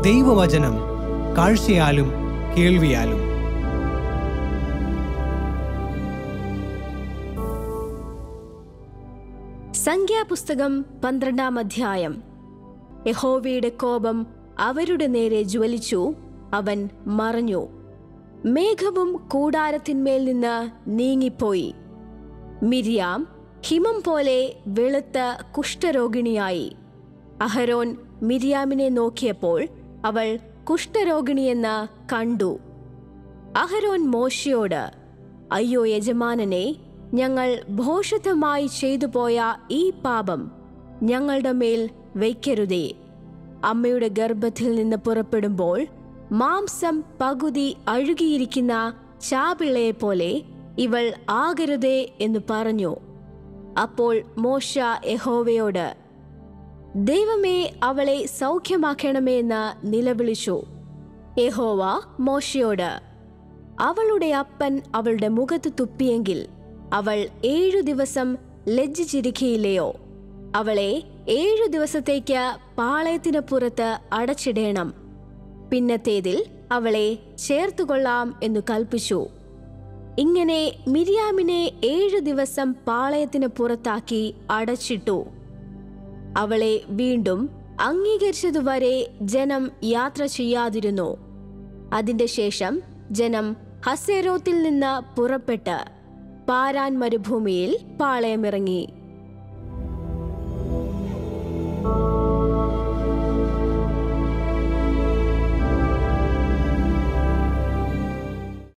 ദൈവവചനം കാഴ്ചയാലും കേൾവിയാലും സംഖ്യാപുസ്തകം പന്ത്രണ്ടാം അധ്യായം യഹോവയുടെ കോപം അവരുടെ നേരെ ജ്വലിച്ചു അവൻ മറഞ്ഞു മേഘവും കൂടാരത്തിന്മേൽ നിന്ന് നീങ്ങിപ്പോയി മിരിയാം ഹിമം പോലെ വെളുത്ത കുഷ്ഠരോഗിണിയായി അഹരോൻ മിരിയാമിനെ നോക്കിയപ്പോൾ അവൾ കുഷ്ഠരോഗിണിയെന്ന് കണ്ടു അഹരോൻ മോശയോട് അയ്യോ യജമാനനെ ഞങ്ങൾ ഭോഷത്വമായി ചെയ്തു പോയ ഈ പാപം ഞങ്ങളുടെ മേൽ വയ്ക്കരുതേ അമ്മയുടെ ഗർഭത്തിൽ നിന്ന് പുറപ്പെടുമ്പോൾ മാംസം പകുതി അഴുകിയിരിക്കുന്ന ചാപിള്ളയെ പോലെ ഇവൾ ആകരുതേ എന്ന് പറഞ്ഞു അപ്പോൾ മോശ യഹോവയോട് ദൈവമേ അവളെ സൗഖ്യമാക്കണമേ എന്ന് നിലവിളിച്ചു യഹോവ മോശയോട് അവളുടെ അപ്പൻ അവളുടെ മുഖത്ത് തുപ്പിയെങ്കിൽ അവൾ ഏഴു ദിവസം ലജ്ജിച്ചിരിക്കയില്ലയോ അവളെ ഏഴു ദിവസത്തേക്ക് പാളയത്തിന് പുറത്ത് അടച്ചിടേണം പിന്നത്തേതിൽ അവളെ ചേർത്തുകൊള്ളാം എന്നു കൽപ്പിച്ചു ഇങ്ങനെ മിരിയാമിനെ ഏഴു ദിവസം പാളയത്തിന് പുറത്താക്കി അടച്ചിട്ടു അവളെ വീണ്ടും അംഗീകരിച്ചതുവരെ ജനം യാത്ര ചെയ്യാതിരുന്നു അതിന്റെ ശേഷം ജനം ഹസേരോത്തിൽ നിന്ന് പുറപ്പെട്ട് പാരാൻ മരുഭൂമിയിൽ പാളയമിറങ്ങി